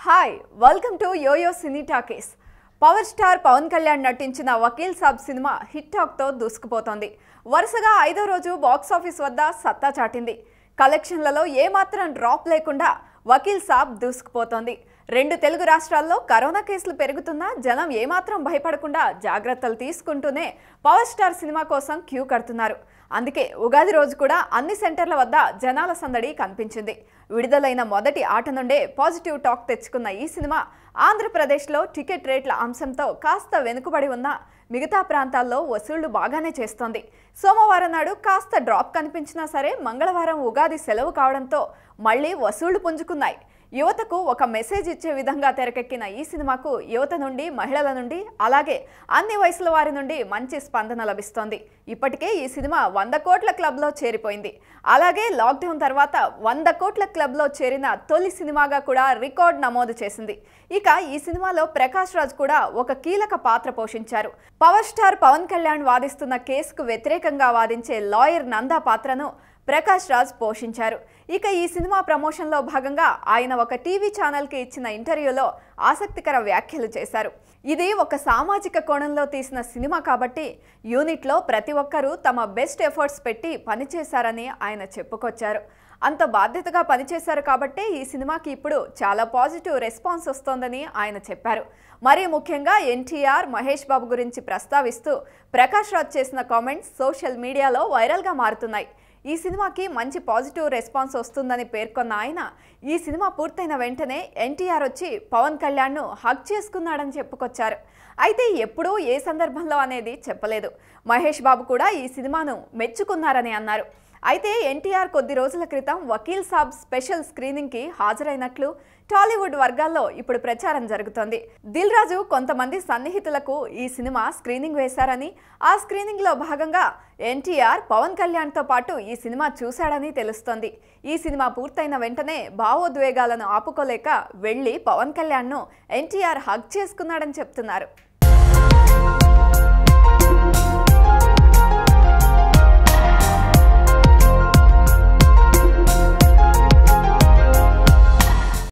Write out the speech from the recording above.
hi welcome to YoYo cine talkies power star Pavan Kalyan నటించిన Vakeel Saab cinema hit టాక్తో దూసుకుపోతోంది వరుసగా ఐదో రోజు బాక్స్ ఆఫీస్ వద్ద సత్తా చాటింది కలెక్షన్లలో ఏమాత్రం డ్రాప్ లేకుండా వకీల్ సాబ్ దూసుకుపోతోంది రెండు తెలుగు రాష్ట్రాల్లో కరోనా కేసులు పెరుగుతున్నా జనం ఏమాత్రం భయపడకుండా జాగ్రత్తలు తీసుకుంటూనే పవర్ స్టార్ సినిమా కోసం క్యూ కడుతున్నారు అందుకే ఉగాది రోజు కూడా అన్ని సెంటర్ల వద్ద జనాల సందడి కనిపించింది విడుదలైన మొదటి ఆట నుండే పాజిటివ్ టాక్ తెచ్చుకున్న ఈ సినిమా ఆంధ్రప్రదేశ్లో టికెట్ రేట్ల అంశంతో కాస్త వెనుకబడి ఉన్న మిగతా ప్రాంతాల్లో వసూళ్లు బాగానే చేస్తోంది సోమవారం నాడు కాస్త డ్రాప్ కనిపించినా సరే మంగళవారం ఉగాది సెలవు కావడంతో మళ్ళీ వసూళ్లు పుంజుకున్నాయి యువతకు ఒక మెసేజ్ ఇచ్చే విధంగా తెరకెక్కిన ఈ సినిమాకు యువత నుండి మహిళల నుండి అలాగే అన్ని వయసుల వారి నుండి మంచి స్పందన లభిస్తోంది ఇప్పటికే ఈ సినిమా వంద కోట్ల క్లబ్లో చేరిపోయింది అలాగే లాక్డౌన్ తర్వాత వంద కోట్ల క్లబ్లో చేరిన తొలి సినిమాగా కూడా రికార్డ్ నమోదు చేసింది ఇక ఈ సినిమాలో ప్రకాష్ రాజ్ కూడా ఒక కీలక పాత్ర పోషించారు పవర్ స్టార్ పవన్ కళ్యాణ్ వాదిస్తున్న కేసుకు వ్యతిరేకంగా వాదించే లాయర్ నందా పాత్రను ప్రకాష్ రాజ్ పోషించారు ఇక ఈ సినిమా ప్రమోషన్లో భాగంగా ఆయన ఒక టీవీ ఛానల్కి ఇచ్చిన ఇంటర్వ్యూలో ఆసక్తికర వ్యాఖ్యలు చేశారు ఇది ఒక సామాజిక కోణంలో తీసిన సినిమా కాబట్టి యూనిట్లో ప్రతి ఒక్కరూ తమ బెస్ట్ ఎఫర్ట్స్ పెట్టి పనిచేశారని ఆయన చెప్పుకొచ్చారు అంత బాధ్యతగా పనిచేశారు కాబట్టే ఈ సినిమాకి ఇప్పుడు చాలా పాజిటివ్ రెస్పాన్స్ వస్తోందని ఆయన చెప్పారు మరీ ముఖ్యంగా ఎన్టీఆర్ మహేష్ బాబు గురించి ప్రస్తావిస్తూ ప్రకాష్ రాజ్ చేసిన కామెంట్స్ సోషల్ మీడియాలో వైరల్గా మారుతున్నాయి ఈ సినిమాకి మంచి పాజిటివ్ రెస్పాన్స్ వస్తుందని పేర్కొన్న ఆయన ఈ సినిమా పూర్తయిన వెంటనే ఎన్టీఆర్ వచ్చి పవన్ కళ్యాణ్ను హక్ చేసుకున్నాడని చెప్పుకొచ్చారు అయితే ఎప్పుడూ ఏ సందర్భంలో అనేది చెప్పలేదు మహేష్ బాబు కూడా ఈ సినిమాను మెచ్చుకున్నారని అన్నారు అయితే ఎన్టీఆర్ కొద్ది రోజుల క్రితం వకీల్ సాబ్ స్పెషల్ స్క్రీనింగ్కి హాజరైనట్లు టాలీవుడ్ వర్గాల్లో ఇప్పుడు ప్రచారం జరుగుతోంది దిల్ రాజు కొంతమంది సన్నిహితులకు ఈ సినిమా స్క్రీనింగ్ వేశారని ఆ స్క్రీనింగ్లో భాగంగా ఎన్టీఆర్ పవన్ కళ్యాణ్తో పాటు ఈ సినిమా చూశాడని తెలుస్తోంది ఈ సినిమా పూర్తయిన వెంటనే భావోద్వేగాలను ఆపుకోలేక వెళ్ళి పవన్ కళ్యాణ్ను ఎన్టీఆర్ హగ్ చేసుకున్నాడని చెప్తున్నారు